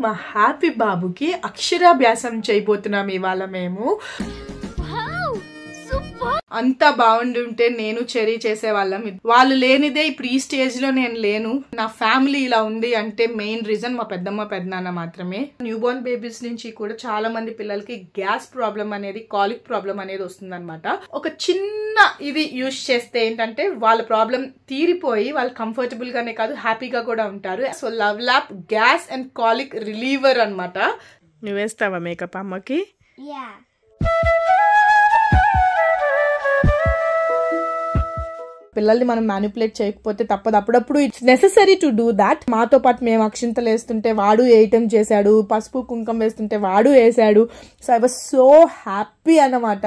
మా హ్యాపీ బాబుకి అక్షరాభ్యాసం చేయబోతున్నాం ఇవాళ మేము అంతా బాగుండుంటే నేను చెరీ చేసేవాళ్ళం వాళ్ళు లేనిదే ఇప్పుడు ఈ స్టేజ్ లో నేను లేను నా ఫ్యామిలీ ఇలా ఉంది అంటే మెయిన్ రీజన్ మా పెద్దమ్మ పెద్దనాన్న మాత్రమే న్యూ బోర్న్ బేబీస్ నుంచి కూడా చాలా మంది పిల్లలకి గ్యాస్ ప్రాబ్లం అనేది కాలిక్ ప్రాబ్లం అనేది వస్తుంది ఒక చిన్న ఇది యూజ్ చేస్తే ఏంటంటే వాళ్ళ ప్రాబ్లం తీరిపోయి వాళ్ళు కంఫర్టబుల్ గానే కాదు హ్యాపీగా కూడా ఉంటారు so Love Lap gas and colic reliever అనమాట నువ్వేస్తావా మేకప్ అమ్మకి Yeah. పిల్లల్ని మనం మ్యానిపులేట్ చేయకపోతే తప్పదు అప్పుడప్పుడు it's necessary to do that మాతో పాటు మేము అక్షింతలు వేస్తుంటే వాడు వేయటం చేశాడు పసుపు కుంకం వేస్తుంటే వాడు వేసాడు so I was so happy అన్నమాట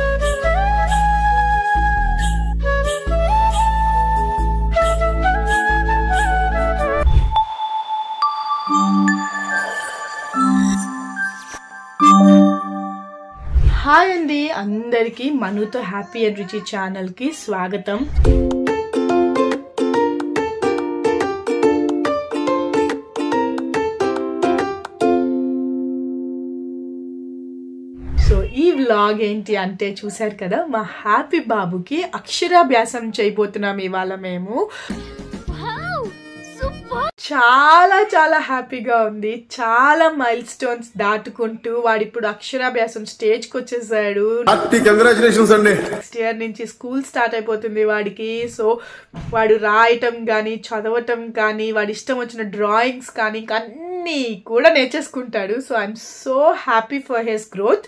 హాయ్ అండి అందరికీ మనుతో హ్యాపీ అండ్ రుచి ఛానల్కి స్వాగతం సో ఈ వ్లాగ్ ఏంటి అంటే చూశారు కదా మా హ్యాపీ బాబుకి అక్షరాభ్యాసం చేయబోతున్నాం ఇవాళ మేము చాలా చాలా హ్యాపీగా ఉంది చాలా మైల్ స్టోన్స్ దాటుకుంటూ వాడు ఇప్పుడు అక్షరాభ్యాసం స్టేజ్ కి వచ్చేసాడు హ్యాపీ కంగ్రాచులేషన్స్ అండి నెక్స్ట్ ఇయర్ నుంచి స్కూల్ స్టార్ట్ అయిపోతుంది వాడికి సో వాడు రాయటం కానీ చదవటం కానీ వాడి ఇష్టం వచ్చిన డ్రాయింగ్స్ కానీ ఇంకా అన్నీ కూడా నేర్చేసుకుంటాడు so I'm so happy for his growth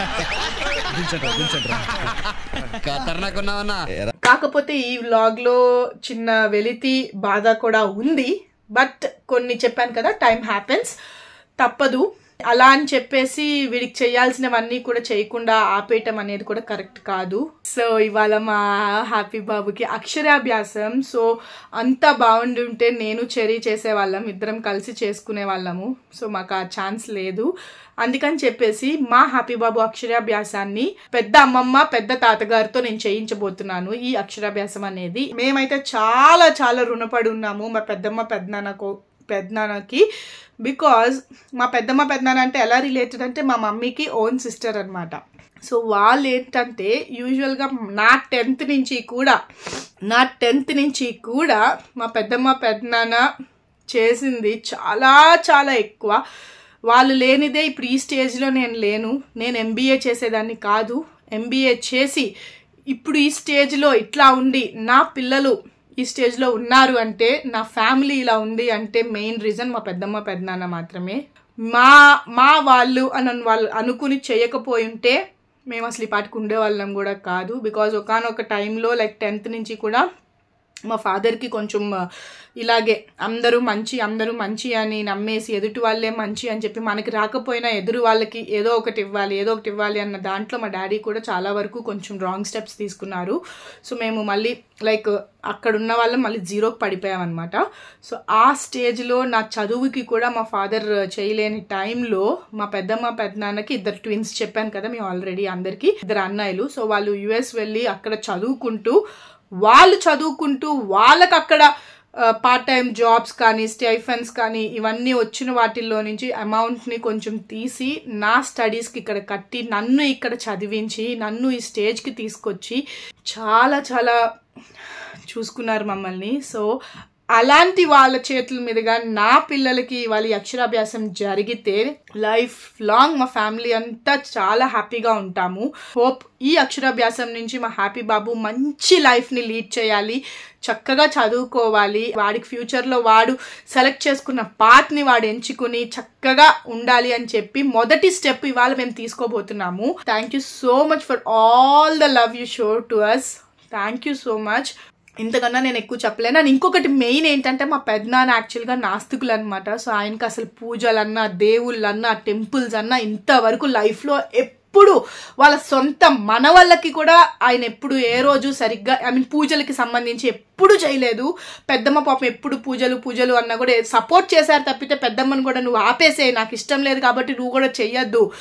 ఖతర్నాక్ ఉన్నావన్నా కాకపోతే ఈ వ్లాగ్ లో చిన్న వెలితి బాధ కూడా ఉంది బట్ కొన్ని చెప్పాను కదా టైం హ్యాపెన్స్ తప్పదు అలా అని చెప్పేసి వీడికి చేయాల్సినవన్నీ కూడా చేయకుండా ఆపేయటం అనేది కూడా కరెక్ట్ కాదు సో ఇవాళ మా హ్యాపీ బాబుకి అక్షరాభ్యాసం సో అంతా బాగుండి ఉంటే నేను చెరీ చేసేవాళ్ళం ఇద్దరం కలిసి చేసుకునే వాళ్ళము సో మాకు ఆ ఛాన్స్ లేదు అందుకని చెప్పేసి మా హ్యాపీ బాబు అక్షరాభ్యాసాన్ని పెద్ద అమ్మమ్మ పెద్ద తాతగారితో నేను చేయించబోతున్నాను ఈ అక్షరాభ్యాసం అనేది మేమైతే చాలా చాలా రుణపడి ఉన్నాము మా పెద్దమ్మ పెద్దనాన్నకు పెద్దనాన్నకి బికాజ్ మా పెద్దమ్మ పెద్దనాన్న అంటే ఎలా రిలేటెడ్ అంటే మా మమ్మీకి ఓన్ సిస్టర్ అనమాట సో వాళ్ళు ఏంటంటే యూజువల్గా నా టెన్త్ నుంచి కూడా నా టెన్త్ నుంచి కూడా మా పెద్దమ్మ పెద్దనాన్న చేసింది చాలా చాలా ఎక్కువ వాళ్ళు లేనిదే ఇప్పుడు ఈ స్టేజ్లో నేను లేను నేను ఎంబీఏ చేసేదాన్ని కాదు ఎంబీఏ చేసి ఇప్పుడు ఈ స్టేజ్లో ఇట్లా ఉండి నా పిల్లలు ఈ స్టేజ్లో ఉన్నారు అంటే నా ఫ్యామిలీ ఇలా ఉంది అంటే మెయిన్ రీజన్ మా పెద్దమ్మ పెద్దనాన్న మాత్రమే మా మా వాళ్ళు అని వాళ్ళు అనుకుని చేయకపోయి ఉంటే మేము అసలు ఈ పాటికి ఉండేవాళ్ళం కూడా కాదు బికాజ్ ఒకనొక టైంలో లైక్ టెన్త్ నుంచి కూడా మా ఫాదర్కి కొంచెం ఇలాగే అందరూ మంచి అందరూ మంచి అని నమ్మేసి ఎదుటి వాళ్ళే మంచి అని చెప్పి మనకి రాకపోయినా ఎదురు వాళ్ళకి ఏదో ఒకటి ఇవ్వాలి ఏదో ఒకటి ఇవ్వాలి అన్న దాంట్లో మా డాడీ కూడా చాలా వరకు కొంచెం రాంగ్ స్టెప్స్ తీసుకున్నారు సో మేము మళ్ళీ లైక్ అక్కడ ఉన్న వాళ్ళం మళ్ళీ జీరోకి పడిపోయామన్నమాట సో ఆ స్టేజ్లో నా చదువుకి కూడా మా ఫాదర్ చేయలేని టైంలో మా పెద్దమ్మ పెద్దనాన్నకి ఇద్దరు ట్విన్స్ చెప్పాను కదా మేము ఆల్రెడీ అందరికీ ఇద్దరు అన్నయ్యలు సో వాళ్ళు యుఎస్ వెళ్ళి అక్కడ చదువుకుంటూ వాళ్ళు చదువుకుంటూ వాళ్ళకి అక్కడ పార్ట్ టైం జాబ్స్ కానీ స్టైఫన్స్ కానీ ఇవన్నీ వచ్చిన వాటిల్లో నుంచి అమౌంట్ని కొంచెం తీసి నా స్టడీస్కి ఇక్కడ కట్టి నన్ను ఇక్కడ చదివించి నన్ను ఈ స్టేజ్కి తీసుకొచ్చి చాలా చాలా చూసుకున్నారు మమ్మల్ని సో అలాంటి వాళ్ళ చేతుల మీదుగా నా పిల్లలకి వాళ్ళ అక్షరాభ్యాసం జరిగితే లైఫ్ లాంగ్ మా ఫ్యామిలీ అంతా చాలా హ్యాపీగా ఉంటాము హోప్ ఈ అక్షరాభ్యాసం నుంచి మా హ్యాపీ బాబు మంచి లైఫ్ని లీడ్ చేయాలి చక్కగా చదువుకోవాలి వాడికి ఫ్యూచర్లో వాడు సెలెక్ట్ చేసుకున్న పాత్ని వాడు ఎంచుకుని చక్కగా ఉండాలి అని చెప్పి మొదటి స్టెప్ ఇవాళ మేము తీసుకోబోతున్నాము thank you so much for all the love you show to us thank you so much ఇంతకన్నా నేను ఎక్కువ చెప్పలేను అండ్ ఇంకొకటి మెయిన్ ఏంటంటే మా పెద్దనాన్న యాక్చువల్గా నాస్తికులు అనమాట సో ఆయనకి అసలు పూజలన్నా దేవుళ్ళన్నా టెంపుల్స్ అన్నా ఇంతవరకు లైఫ్లో ఎప్పుడు వాళ్ళ సొంత మన వాళ్ళకి కూడా ఆయన ఎప్పుడు ఏ రోజు సరిగ్గా ఐ మీన్ పూజలకి సంబంధించి ఎప్పుడు చేయలేదు పెద్దమ్మ పాపం ఎప్పుడు పూజలు పూజలు అన్నా కూడా సపోర్ట్ చేశారు తప్పితే పెద్దమ్మని కూడా నువ్వు ఆపేసే నాకు ఇష్టం లేదు కాబట్టి నువ్వు కూడా చెయ్యొద్దు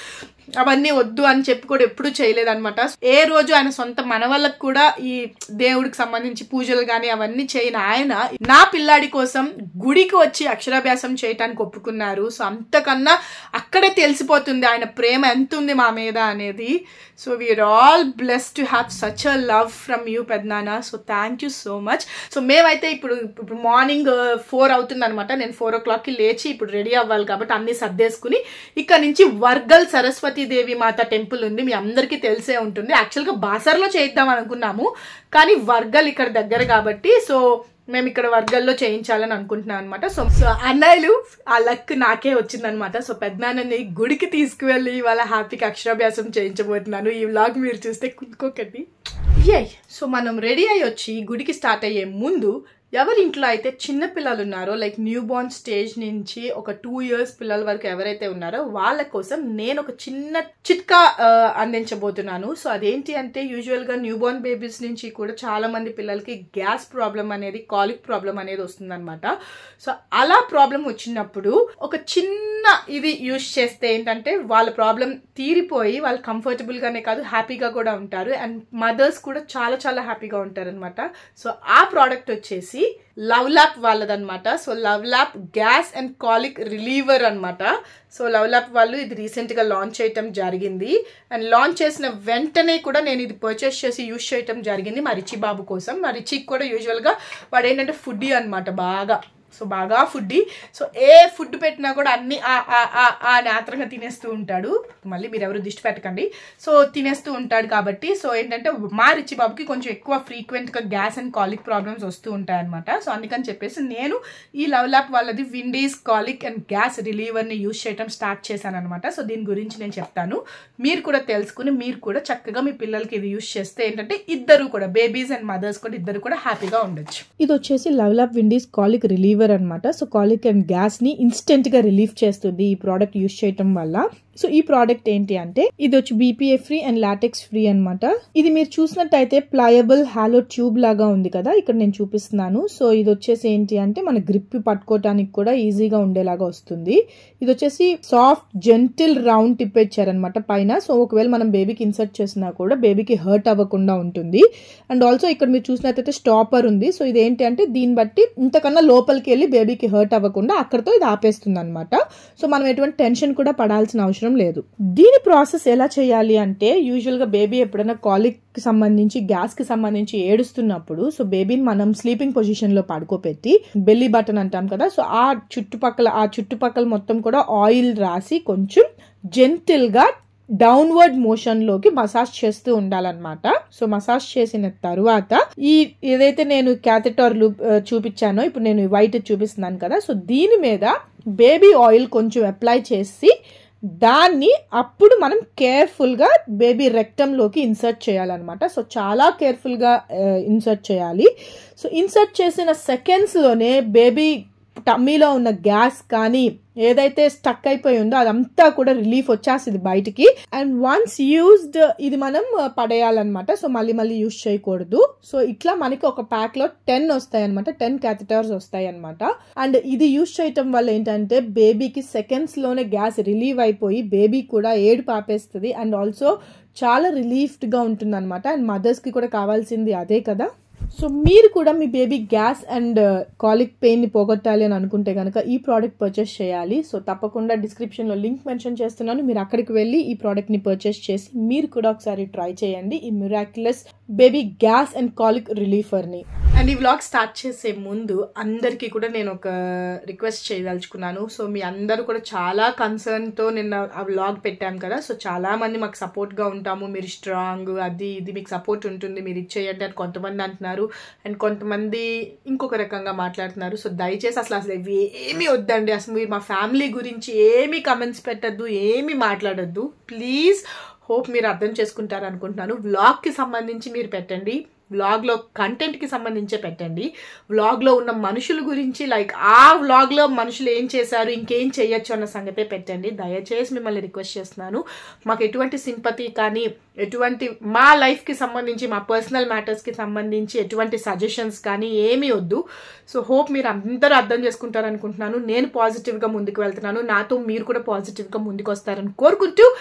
అవన్నీ వద్దు అని చెప్పి కూడా ఎప్పుడు చేయలేదన్నమాట ఏ రోజు ఆయన సొంత మనవళ్ళకు కూడా ఈ దేవుడికి సంబంధించి పూజలు కానీ అవన్నీ చేయని ఆయన నా పిల్లాడి కోసం గుడికి వచ్చి అక్షరాభ్యాసం చేయటానికి ఒప్పుకున్నారు సో అంతకన్నా అక్కడే తెలిసిపోతుంది ఆయన ప్రేమ ఎంత ఉంది మా మీద అనేది so we're all bless to have such a love from you పెద్దనాన్న so thank you so much so మేమైతే ఇప్పుడు ఇప్పుడు మార్నింగ్ ఫోర్ అవుతుంది అనమాట నేను ఫోర్ ఓ క్లాక్కి లేచి ఇప్పుడు రెడీ అవ్వాలి కాబట్టి అన్ని సర్దేసుకుని ఇక్కడ నుంచి వర్గల్ సరస్వతి దేవి మాత టెంపుల్ ఉంది మీ అందరికీ తెలిసే ఉంటుంది యాక్చువల్గా బాసర్లో చేద్దాం అనుకున్నాము కానీ వర్గల్ ఇక్కడ దగ్గర కాబట్టి సో మేము ఇక్కడ వర్గల్లో చేయించాలని అనుకుంటున్నాం అనమాట సో సో అన్నయ్యలు ఆ లక్ నాకే వచ్చిందనమాట సో పెద్దనాన్నని గుడికి తీసుకువెళ్ళి వాళ్ళ హ్యాపీకి అక్షరాభ్యాసం చేయించబోతున్నాను ఈ వ్లాగ్ మీరు చూస్తే కునుకోకండి ఏ సో మనం రెడీ అయ్యి వచ్చి గుడికి స్టార్ట్ అయ్యే ముందు ఎవరి ఇంట్లో అయితే చిన్న పిల్లలు ఉన్నారో లైక్ న్యూ బోర్న్ స్టేజ్ నుంచి ఒక టూ ఇయర్స్ పిల్లల వరకు ఎవరైతే ఉన్నారో వాళ్ళ కోసం నేను ఒక చిన్న చిట్కా ఆ, అందించబోతున్నాను సో అదేంటి అంటే యూజువల్ గా న్యూ బోర్న్ బేబీస్ నుంచి కూడా చాలా మంది పిల్లలకి గ్యాస్ ప్రాబ్లం అనేది కాలిక్ ప్రాబ్లం అనేది వస్తుందన్నమాట సో అలా ప్రాబ్లం వచ్చినప్పుడు ఒక చిన్న ఇది యూజ్ చేస్తే ఏంటంటే వాళ్ళ ప్రాబ్లం తీరిపోయి వాళ్ళు కంఫర్టబుల్ గానే కాదు హ్యాపీగా కూడా ఉంటారు అండ్ మదర్స్ కూడా చాలా చాలా హ్యాపీగా ఉంటారు అనమాట సో ఆ ప్రోడక్ట్ వచ్చేసి లవ్ ల్యాప్ వాళ్ళదన్నమాట so Love Lap gas and colic reliever అన్నమాట సో లవ్ ల్యాప్ వాళ్ళు ఇది రీసెంట్ గా లాంచ్ చేయటం జరిగింది అండ్ లాంచ్ చేసిన వెంటనే కూడా నేను ఇది పర్చేస్ చేసి యూజ్ చేయటం జరిగింది మా రిచి బాబు కోసం మా రిచికి కూడా యూజువల్ గా వాడు ఏంటంటే ఫుడ్డీ అన్నమాట బాగా సో బాగా ఫుడ్డీ సో ఏ ఫుడ్ పెట్టినా కూడా అన్ని ఆ ఆ ఆ ఆ అని ఆత్రంగా తినేస్తూ ఉంటాడు మళ్ళీ మీరు ఎవరు దిష్టి పెట్టకండి సో తినేస్తూ ఉంటాడు కాబట్టి సో ఏంటంటే మా రిచి బాబుకి కొంచెం ఎక్కువ ఫ్రీక్వెంట్గా గ్యాస్ అండ్ కాలిక్ ప్రాబ్లమ్స్ వస్తూ ఉంటాయి అనమాట సో అందుకని చెప్పేసి నేను ఈ లవ్ ల్యాప్ వాళ్ళది విండీస్ కాలిక్ అండ్ గ్యాస్ రిలీవర్ని యూజ్ చేయడం స్టార్ట్ చేశాను అనమాట సో దీని గురించి నేను చెప్తాను మీరు కూడా తెలుసుకుని మీరు కూడా చక్కగా మీ పిల్లలకి ఇది యూజ్ చేస్తే ఏంటంటే ఇద్దరు కూడా బేబీస్ అండ్ మదర్స్ కూడా ఇద్దరు కూడా హ్యాపీగా ఉండొచ్చు ఇది వచ్చేసి Love Lap Windis colic reliever అన్నమాట సో కాలిక్ అండ్ గ్యాస్ ని ఇన్స్టెంట్ గా రిలీఫ్ చేస్తుంది ఈ ప్రోడక్ట్ యూస్ చేయటం వల్ల సో ఈ ప్రోడక్ట్ ఏంటి అంటే ఇది వచ్చి BPA free and latex free అన్నమాట ఇది మీరు చూసినట్టయితే ప్లయబుల్ హాలో ట్యూబ్ లాగా ఉంది కదా ఇక్కడ నేను చూపిస్తున్నాను సో ఇది వచ్చేసి ఏంటి అంటే మన గ్రిప్ పట్టుకోవటానికి కూడా ఈజీగా ఉండేలాగా వస్తుంది ఇది వచ్చేసి సాఫ్ట్ జెంటిల్ రౌండ్ టిప్ ఇచ్చారనమాట పైన సో ఒకవేళ మనం బేబీకి ఇన్సర్ట్ చేసినా కూడా బేబీకి హర్ట్ అవ్వకుండా ఉంటుంది అండ్ ఆల్సో ఇక్కడ మీరు చూసినట్టయితే స్టాపర్ ఉంది సో ఇది ఏంటి అంటే దీన్ని బట్టి ఇంతకన్నా లోపలికి వెళ్ళి బేబీకి హర్ట్ అవ్వకుండా అక్కడతో ఇది ఆపేస్తుంది అనమాట సో మనం ఎటువంటి టెన్షన్ కూడా పడాల్సిన అవసరం లేదు దీని ప్రాసెస్ ఎలా చేయాలి అంటే యూజువల్ గా బేబీ ఎప్పుడైనా కాలిక్ కి సంబంధించి గ్యాస్ కి సంబంధించి ఏడుస్తున్నప్పుడు సో బేబీని మనం స్లీపింగ్ పొజిషన్ లో పడుకోబెట్టి బెల్లీ బటన్ అంటాం కదా సో ఆ చుట్టుపక్కల ఆ చుట్టుపక్కల మొత్తం కూడా ఆయిల్ రాసి కొంచెం జెంటిల్ గా డౌన్వర్డ్ మోషన్ లోకి మసాజ్ చేస్తూ ఉండాలన్నమాట సో మసాజ్ చేసిన తరువాత ఈ ఏదైతే నేను క్యాథెటర్లు చూపించానో ఇప్పుడు నేను వైట్ చూపిస్తున్నాను కదా సో దీని మీద బేబీ ఆయిల్ కొంచెం అప్లై చేసి దాన్ని అప్పుడు మనం కేర్ఫుల్గా బేబీ రెక్టంలోకి ఇన్సర్ట్ చేయాలన్నమాట సో చాలా కేర్ఫుల్గా ఇన్సర్ట్ చేయాలి సో ఇన్సర్ట్ చేసిన సెకండ్స్లోనే బేబీ టమ్మీలో ఉన్న గ్యాస్ కానీ ఏదైతే స్టక్ అయిపోయి ఉందో అదంతా కూడా రిలీఫ్ వచ్చేస్తుంది బయటికి అండ్ వన్స్ యూజ్డ్ ఇది మనం పడేయాలన్నమాట సో మళ్ళీ మళ్ళీ యూజ్ చేయకూడదు సో ఇట్లా మనకి ఒక ప్యాక్ లో టెన్ వస్తాయి అనమాట టెన్ క్యాథిటర్స్ వస్తాయి అనమాట అండ్ ఇది యూజ్ చేయటం వల్ల ఏంటంటే బేబీకి సెకండ్స్ లోనే గ్యాస్ రిలీవ్ అయిపోయి బేబీ కూడా ఏడు పాపేస్తుంది అండ్ ఆల్సో చాలా రిలీఫ్డ్ గా ఉంటుంది అనమాట అండ్ మదర్స్ కి కూడా కావాల్సింది అదే కదా సో మీరు కూడా మీ baby gas and colic pain ని పోగొట్టాలి అని అనుకుంటే కనుక ఈ ప్రోడక్ట్ పర్చేస్ చేయాలి సో తప్పకుండా డిస్క్రిప్షన్ లో లింక్ మెన్షన్ చేస్తున్నాను మీరు అక్కడికి వెళ్ళి ఈ ప్రోడక్ట్ ని పర్చేస్ చేసి మీరు కూడా ఒకసారి ట్రై చేయండి ఈ miraculous baby gas and colic రిలీఫర్ ని అండ్ ఈ వ్లాగ్ స్టార్ట్ చేసే ముందు అందరికీ కూడా నేను ఒక రిక్వెస్ట్ చేయదలుచుకున్నాను సో మీ అందరూ కూడా చాలా కన్సర్న్తో నిన్న ఆ వ్లాగ్ పెట్టాను కదా సో చాలా మంది మాకు సపోర్ట్గా ఉంటాము మీరు స్ట్రాంగ్ అది ఇది మీకు సపోర్ట్ ఉంటుంది మీరు ఇచ్చేయండి అని కొంతమంది అంటున్నారు అండ్ కొంతమంది ఇంకొక రకంగా మాట్లాడుతున్నారు సో దయచేసి అసలు అసలు ఇవి ఏమీ వద్దండి అసలు మీరు మా ఫ్యామిలీ గురించి ఏమీ కమెంట్స్ పెట్టద్దు ఏమీ మాట్లాడొద్దు ప్లీజ్ హోప్ మీరు అర్థం చేసుకుంటారు అనుకుంటున్నాను వ్లాగ్కి సంబంధించి మీరు పెట్టండి వ్లాగ్లో కంటెంట్కి సంబంధించే పెట్టండి వ్లాగ్లో ఉన్న మనుషుల గురించి లైక్ ఆ వ్లాగ్లో మనుషులు ఏం చేశారు ఇంకేం చేయొచ్చు అన్న సంగతే పెట్టండి దయచేసి మిమ్మల్ని రిక్వెస్ట్ చేస్తున్నాను మాకు ఎటువంటి సింపతి కానీ ఎటువంటి మా లైఫ్కి సంబంధించి మా పర్సనల్ మ్యాటర్స్కి సంబంధించి ఎటువంటి సజెషన్స్ కానీ ఏమీ వద్దు సో హోప్ మీరు అందరూ అర్థం చేసుకుంటారు అనుకుంటున్నాను నేను పాజిటివ్గా ముందుకు వెళ్తున్నాను నాతో మీరు కూడా పాజిటివ్గా ముందుకు వస్తారని కోరుకుంటూ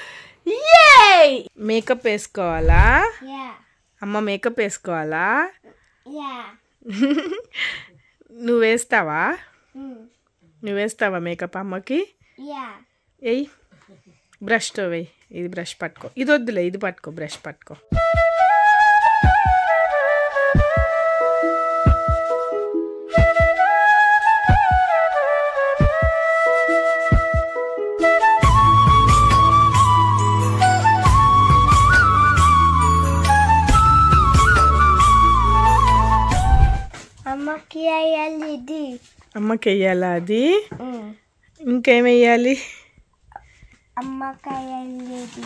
మేకప్ వేసుకోవాలా Yeah. అమ్మ మేకప్ వేసుకోవాలా Yeah. నువ్వు వేస్తావా Mm. నువ్వు వేస్తావా మేకప్ అమ్మకి Yeah. ఎయ్ బ్రష్తో వెయ్యి ఇది బ్రష్ పట్టుకో ఇది వద్దులే ఇది పట్టుకో బ్రష్ పట్టుకో అమ్మకి అయ్యాలి ఇది అమ్మకి వెయ్యాలా అది Mm. ఇంకేం వెయ్యాలి అమ్మకి అయ్యాలి ఇది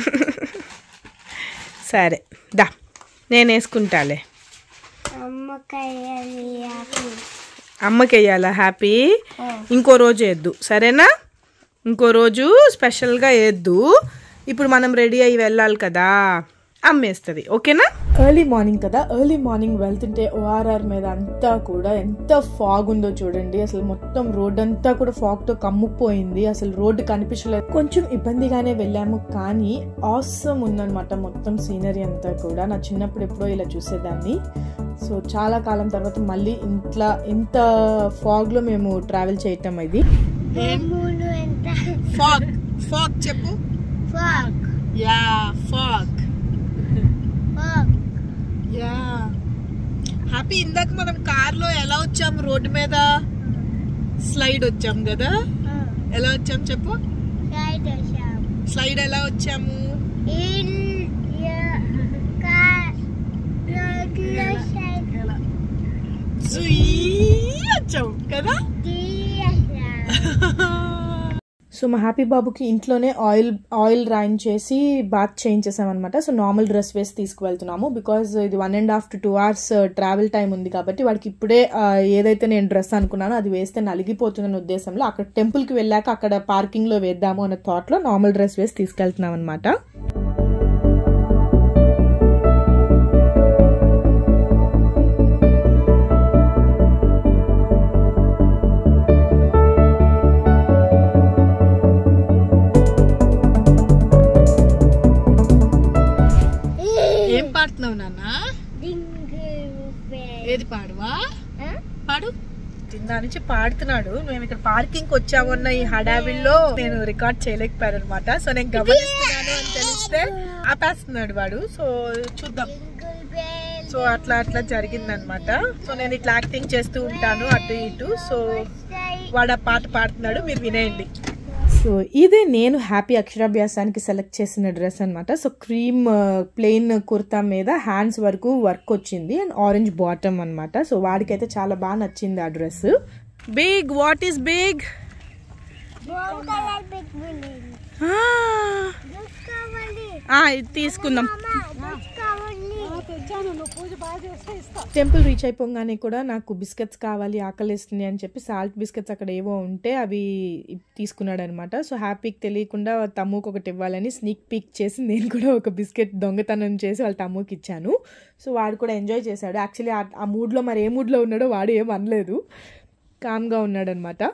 సరే దా నేను వేసుకుంటాలే అమ్మకి అయ్యాలి యాపి అమ్మకి వెయ్యాలా హ్యాపీ ఇంకో రోజు వేద్దు సరేనా ఇంకో రోజు స్పెషల్గా వేద్దు ఇప్పుడు మనం రెడీ అయ్యి వెళ్ళాలి కదా అమ్మేస్తుంది ఓకేనా ఎర్లీ మార్నింగ్ కదా ఎర్లీ మార్నింగ్ వెళ్తుంటే ఓఆర్ఆర్ మీద అంతా కూడా ఎంత ఫాగ్ ఉందో చూడండి అసలు మొత్తం రోడ్ అంతా కూడా ఫాగ్ తో కమ్ముకుపోయింది అసలు రోడ్డు కనిపించలేదు కొంచెం ఇబ్బందిగానే వెళ్ళాము కానీ ఆసమ్ ఉందన్నమాట మొత్తం సీనరీ అంతా కూడా నా చిన్నప్పుడు ఎప్పుడో ఇలా చూసేదాన్ని సో చాలా కాలం తర్వాత మళ్ళీ ఇంట్లో ఇంత ఫాగ్ లో మేము ట్రావెల్ చేయటం ఇది మూడు ఎంత ఫాగ్ ఫాగ్ చెప్పు fog yeah fog fog yeah Happy ఇందాక మనం కార్ లో ఎలా వచ్చాము రోడ్డు మీద స్లైడ్ వచ్చాం కదా ఎలా వచ్చాం చెప్పు సైడ్ షాప్ స్లైడ్ ఎలా వచ్చాము ఇల్ యా కా రోడ్లో సైడ్ జుయ్ వచ్చాం కదా తీయ సో మా హ్యాపీ బాబుకి ఇంట్లోనే ఆయిల్ ఆయిల్ రాయించేసి బాత్ చేయించేసాం అనమాట సో నార్మల్ డ్రెస్ వేసి తీసుకువెళ్తున్నాము బికాజ్ ఇది one and half to two hours travel time ఉంది కాబట్టి వాడికి ఇప్పుడే ఆ, ఏదైతే నేను డ్రెస్ అనుకున్నానో అది వేస్తే నలిగిపోతుందన్న ఉద్దేశంలో అక్కడ టెంపుల్కి వెళ్ళాక అక్కడ పార్కింగ్లో వేద్దాము అన్న థాట్లో నార్మల్ డ్రెస్ వేసి తీసుకెళ్తున్నాం అనమాట ఏం పాడుతున్నావు నాన్న డింగు ఏది పాడువా పాడు కింద నుంచి పాడుతున్నాడు మేము ఇక్కడ పార్కింగ్ వచ్చామన్న ఈ హడావిల్లో నేను రికార్డ్ చేయలేకపోయాను అనమాట సో నేను గమనిస్తున్నాను అని తెలిస్తే ఆపేస్తున్నాడు వాడు సో చూద్దాం డింగుల్ బెల్ సో అట్లా అట్లా జరిగిందనమాట సో నేను ఇట్లా యాక్టింగ్ చేస్తూ ఉంటాను అటు ఇటు సో వాడు ఆ పాట పాడుతున్నాడు మీరు వినేయండి సో ఇదే నేను హ్యాపీ అక్షరాభ్యాసానికి సెలెక్ట్ చేసిన డ్రెస్ అనమాట సో క్రీమ్ ప్లెయిన్ కుర్తా మీద హ్యాండ్స్ వరకు వర్క్ వచ్చింది అండ్ ఆరెంజ్ బాటమ్ అన్నమాట సో వాడికైతే చాలా బాగా నచ్చింది ఆ dress big what is big brown colour big building dress కావాలి ఇది తీసుకుందాం అమ్మా డ్రెస్ కావాలి టెంపుల్ రీచ్ అయిపోగానే కూడా నాకు బిస్కెట్స్ కావాలి ఆకలిస్తుంది అని చెప్పి సాల్ట్ బిస్కెట్స్ అక్కడ ఏవో ఉంటే అవి తీసుకున్నాడు అనమాట సో హ్యాపీకి తెలియకుండా వాళ్ళ తమ్ముకు ఒకటి ఇవ్వాలని స్నీక్ పీక్ చేసి నేను కూడా ఒక బిస్కెట్ దొంగతనం చేసి వాళ్ళ తమ్ముకి ఇచ్చాను సో వాడు కూడా ఎంజాయ్ చేశాడు యాక్చువల్లీ ఆ మూడ్లో మరి ఏ మూడ్లో ఉన్నాడో వాడు ఏం అనలేదు కామ్గా ఉన్నాడు అనమాట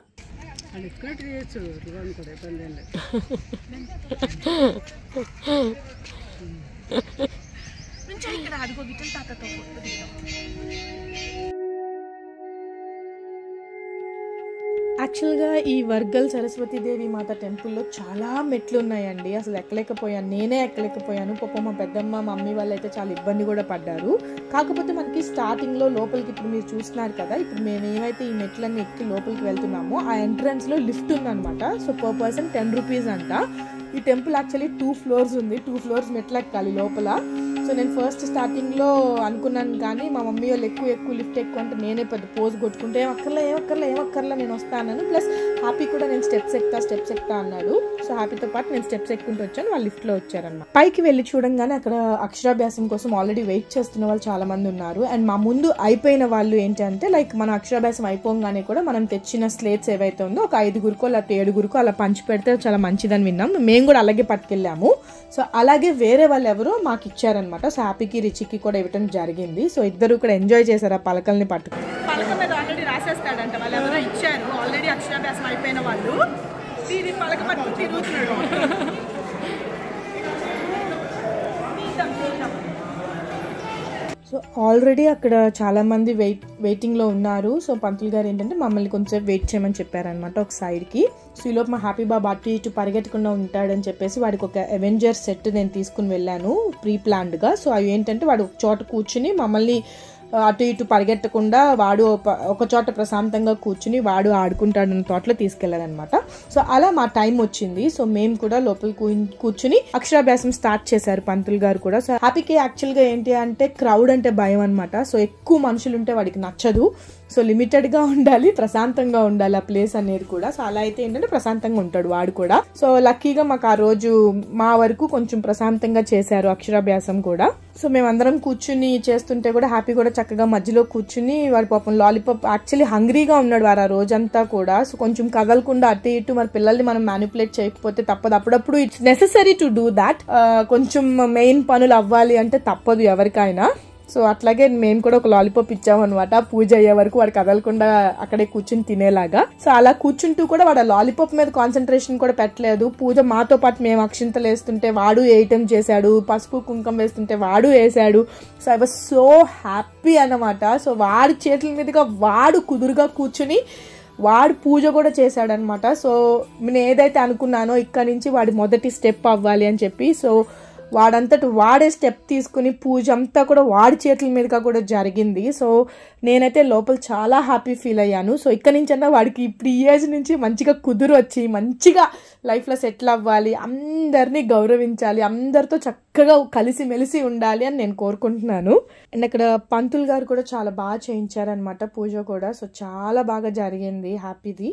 యాక్చువల్గా ఈ వర్గల్ సరస్వతీదేవి మాత టెంపుల్లో చాలా మెట్లు ఉన్నాయండి అసలు ఎక్కలేకపోయాను నేనే ఎక్కలేకపోయాను పాపం మా పెద్దమ్మ మమ్మీ వాళ్ళు అయితే చాలా ఇబ్బంది కూడా పడ్డారు కాకపోతే మనకి స్టార్టింగ్లో లోపలికి ఇప్పుడు మీరు చూస్తున్నారు కదా ఇప్పుడు మేము ఏమైతే ఈ మెట్లన్నీ ఎక్కి లోపలికి వెళ్తున్నామో ఆ ఎంట్రన్స్లో లిఫ్ట్ ఉందన్నమాట so per person ten rupees అంట ఈ టెంపుల్ యాక్చువల్లీ టూ ఫ్లోర్స్ ఉంది టూ ఫ్లోర్స్ మెట్లు ఎక్కాలి లోపల సో నేను ఫస్ట్ స్టార్టింగ్లో అనుకున్నాను కానీ మా మమ్మీ వాళ్ళు ఎక్కువ ఎక్కువ లిఫ్ట్ ఎక్కువ అంటే నేనే పెద్ద పోజ్ కొట్టుకుంటే ఏం అక్కర్లే ఏం అక్కర్లే ఏం అక్కర్లే నేను వస్తాను ప్లస్ హ్యాపీ కూడా నేను స్టెప్స్ ఎక్కుతా స్టెప్స్ ఎక్కుతా అన్నాడు సో హ్యాపీతో పాటు నేను స్టెప్స్ ఎక్కుంటూ వచ్చాను వాళ్ళు లిఫ్ట్లో వచ్చారన్నమాట పైకి వెళ్ళి చూడంగానే అక్కడ అక్షరాభ్యాసం కోసం ఆల్రెడీ వెయిట్ చేస్తున్న వాళ్ళు చాలా మంది ఉన్నారు అండ్ మా ముందు అయిపోయిన వాళ్ళు ఏంటంటే లైక్ మన అక్షరాభ్యాసం అయిపోగానే కూడా మనం తెచ్చిన స్లేట్స్ ఏవైతే ఉందో ఒక ఐదుగురుకో లేకపోతే ఏడుగురుకో అలా పంచి పెడితే చాలా మంచిదని విన్నాం మేము కూడా అలాగే పట్టుకెళ్ళాము సో అలాగే వేరే వాళ్ళు ఎవరో మాకు ఇచ్చారనమాట సో హ్యాపీకి రిచికి కూడా ఇవ్వటం జరిగింది సో ఇద్దరు కూడా ఎంజాయ్ చేశారు ఆ పలకల్ని పట్టుకుని పలక మీద ఆల్రెడీ రాసేస్తాడంట వాళ్ళు ఎవరో ఇచ్చారు ఆల్రెడీ అక్షరాభ్యాసం అయిపోయిన వాళ్ళు ఇది పలక పట్టుకుని తిరుగుతున్నాడు సో ఆల్రెడీ అక్కడ చాలా మంది వెయిట్ వెయిటింగ్ లో ఉన్నారు సో పంతులు గారు ఏంటంటే మమ్మల్ని కొంచెం వెయిట్ చేయమని చెప్పారనమాట ఒక సైడ్ కి సో ఈలోపు మా హ్యాపీ బాబు అటు ఇటు పరిగెట్టకుండా ఉంటాడని చెప్పేసి వాడికి ఒక అవెంజర్ సెట్ నేను తీసుకుని వెళ్ళాను ప్రీ ప్లాన్డ్ గా సో అవి ఏంటంటే వాడు ఒక చోట కూర్చుని మమ్మల్ని అటు ఇటు పరిగెట్టకుండా వాడు ఒక- ఒక చోట ప్రశాంతంగా కూర్చుని వాడు ఆడుకుంటాడన్న తోటలో తీసుకెళ్లారనమాట సో అలా మా టైం వచ్చింది సో మేము కూడా లోపల కూ- కూర్చుని అక్షరాభ్యాసం స్టార్ట్ చేశారు పంతులు గారు కూడా సో హ్యాపీకి యాక్చువల్ గా ఏంటి అంటే క్రౌడ్ అంటే భయం అనమాట సో ఎక్కువ మనుషులు ఉంటే వాడికి నచ్చదు సో లిమిటెడ్ గా ఉండాలి ప్రశాంతంగా ఉండాలి ఆ ప్లేస్ అనేది కూడా సో అలా అయితే ఏంటంటే ప్రశాంతంగా ఉంటాడు వాడు కూడా సో లక్కీగా మాకు ఆ రోజు మా వరకు కొంచెం ప్రశాంతంగా చేశారు అక్షరాభ్యాసం కూడా సో మేమందరం కూర్చుని చేస్తుంటే కూడా హ్యాపీ కూడా చక్కగా మధ్యలో కూర్చుని వాడి పాపం లాలీపాప్ యాక్చువల్లీ హంగ్రీగా ఉన్నాడు వారు ఆ రోజంతా కూడా సో కొంచెం కదలకుండా అటు ఇటు మరి పిల్లల్ని మనం మ్యానిపులేట్ చేయకపోతే తప్పదు అప్పుడప్పుడు it's necessary to do that కొంచెం మెయిన్ పనులు అవ్వాలి అంటే తప్పదు ఎవరికైనా సో అట్లాగే మేము కూడా ఒక లాలీపాప్ ఇచ్చామన్నమాట పూజ అయ్యే వరకు వాడు కదలకుండా అక్కడే కూర్చుని తినేలాగా సో అలా కూర్చుంటూ కూడా వాడు లాలీపాప్ మీద కాన్సన్ట్రేషన్ కూడా పెట్టలేదు పూజ మాతో పాటు మేము అక్షింతలు వేస్తుంటే వాడు వేయటం చేశాడు పసుపు కుంకం వేస్తుంటే వాడు వేసాడు so I was so happy అన్నమాట సో వాడి చేతుల మీదుగా వాడు కుదురుగా కూర్చుని వాడు పూజ కూడా చేశాడనమాట సో నేను ఏదైతే అనుకున్నానో ఇక్కడ నుంచి వాడి మొదటి స్టెప్ అవ్వాలి అని చెప్పి సో వాడంతటి వాడే స్టెప్ తీసుకుని పూజ అంతా కూడా వాడి చేతుల మీదుగా కూడా జరిగింది సో నేనైతే లోపల చాలా హ్యాపీ ఫీల్ అయ్యాను సో ఇక్కడ నుంచి అన్నా వాడికి ఇప్పుడు ఈ ఏజ్ నుంచి మంచిగా కుదురు వచ్చి మంచిగా లైఫ్లో సెటిల్ అవ్వాలి అందరినీ గౌరవించాలి అందరితో చక్కగా కలిసి మెలిసి ఉండాలి అని నేను కోరుకుంటున్నాను అండ్ అక్కడ పంతులు గారు కూడా చాలా బాగా చేయించారనమాట పూజ కూడా సో చాలా బాగా జరిగింది హ్యాపీది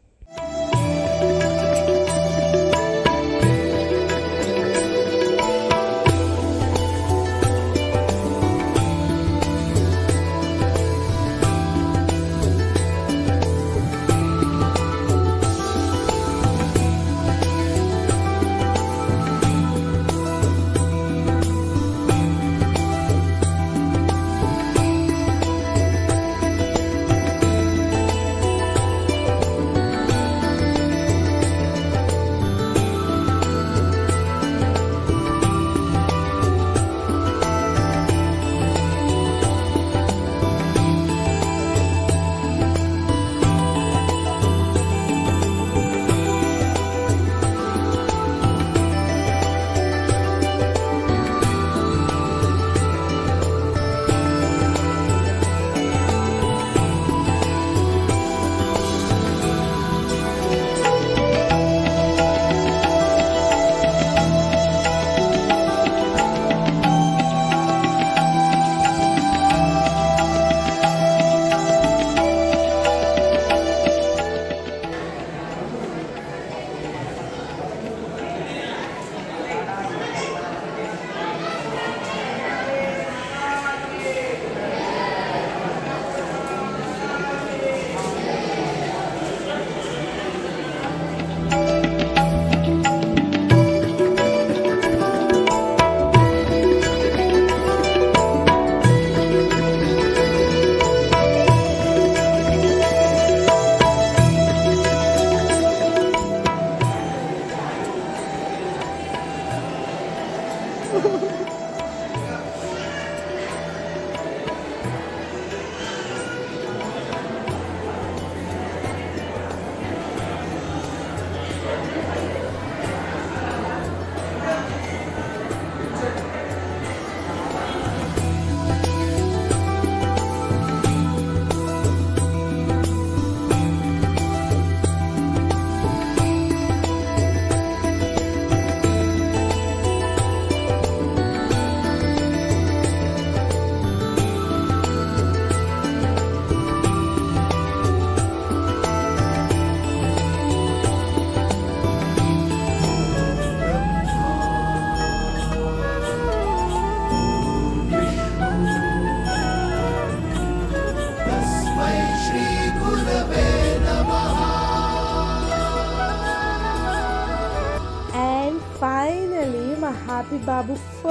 అండ్ ఫైనలీ మా హ్యాపీ బాబు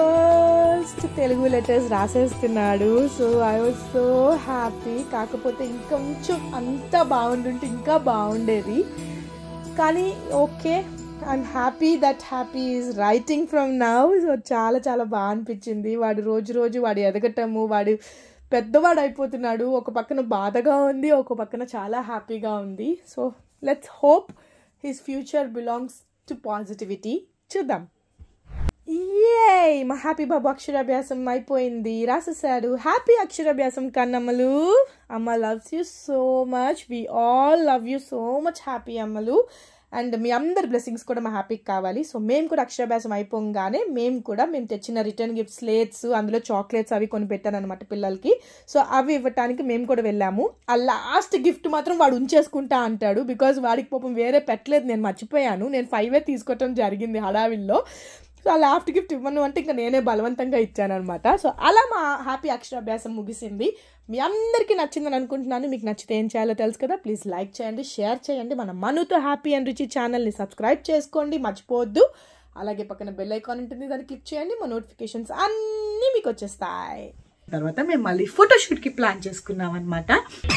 ఫస్ట్ తెలుగు లెటర్స్ రాసేస్తున్నాడు so I was so happy కాకపోతే ఇంకొంచెం అంతా బాగుండుంటే ఇంకా బాగుండేది కానీ okay I'm happy that Happy is writing from now so చాలా చాలా బాగా అనిపించింది వాడు రోజు రోజు వాడు ఎదగటము వాడు పెద్దవాడు అయిపోతున్నాడు ఒక పక్కన బాధగా ఉంది ఒక పక్కన చాలా హ్యాపీగా ఉంది so let's hope his future belongs to positivity చూద్దాం ఏ మా హ్యాపీ బాబు అక్షరాభ్యాసం అయిపోయింది రాసేసాడు హ్యాపీ అక్షరాభ్యాసం కన్నమ్మలు అమ్మ loves you so much we all love you so much Happy అమ్మలు అండ్ మీ అందరి బ్లెస్సింగ్స్ కూడా మా హ్యాపీకి కావాలి సో మేము కూడా అక్షరాభ్యాసం అయిపోగానే మేము కూడా మేము తెచ్చిన రిటర్న్ గిఫ్ట్ స్లేట్స్ అందులో చాక్లెట్స్ అవి కొని పెట్టాను అనమాట పిల్లలకి సో అవి ఇవ్వటానికి మేము కూడా వెళ్ళాము ఆ లాస్ట్ గిఫ్ట్ మాత్రం వాడు ఉంచేసుకుంటా అంటాడు బికాజ్ వాడికి పాపం వేరే పెట్టలేదు నేను మర్చిపోయాను నేను ఫైవే తీసుకోవటం జరిగింది హడావిల్లో సో ఆ లాస్ట్ గిఫ్ట్ ఇవ్వను అంటే ఇంకా నేనే బలవంతంగా ఇచ్చాను అనమాట సో అలా మా హ్యాపీ అక్షరాభ్యాసం ముగిసింది మీ అందరికీ నచ్చిందని అనుకుంటున్నాను మీకు నచ్చితే ఏం చేయాలో తెలుసు కదా ప్లీజ్ లైక్ చేయండి షేర్ చేయండి మన మనుతో హ్యాపీ అండ్ రుచి ఛానల్ని సబ్స్క్రైబ్ చేసుకోండి మర్చిపోవద్దు అలాగే పక్కన బెల్ ఐకాన్ ఉంటుంది దాన్ని క్లిక్ చేయండి మా నోటిఫికేషన్స్ అన్నీ మీకు వచ్చేస్తాయి తర్వాత మేము మళ్ళీ ఫోటోషూట్కి ప్లాన్ చేసుకున్నాం అనమాట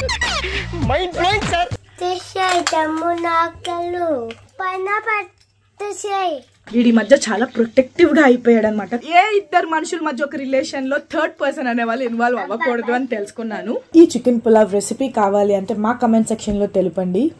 చేసాయి తమ్ము నాకలు పైన పట్టేసాయి వీడి మధ్య చాలా ప్రొటెక్టివ్ గా అయిపోయాడు అనమాట ఏ ఇద్దరు మనుషుల మధ్య ఒక రిలేషన్ లో థర్డ్ పర్సన్ అనే వాళ్ళు ఇన్వాల్వ్ అవ్వకూడదు అని తెలుసుకున్నాను ఈ చికెన్ పులావ్ రెసిపీ కావాలి అంటే మా కమెంట్ సెక్షన్ లో తెలుపండి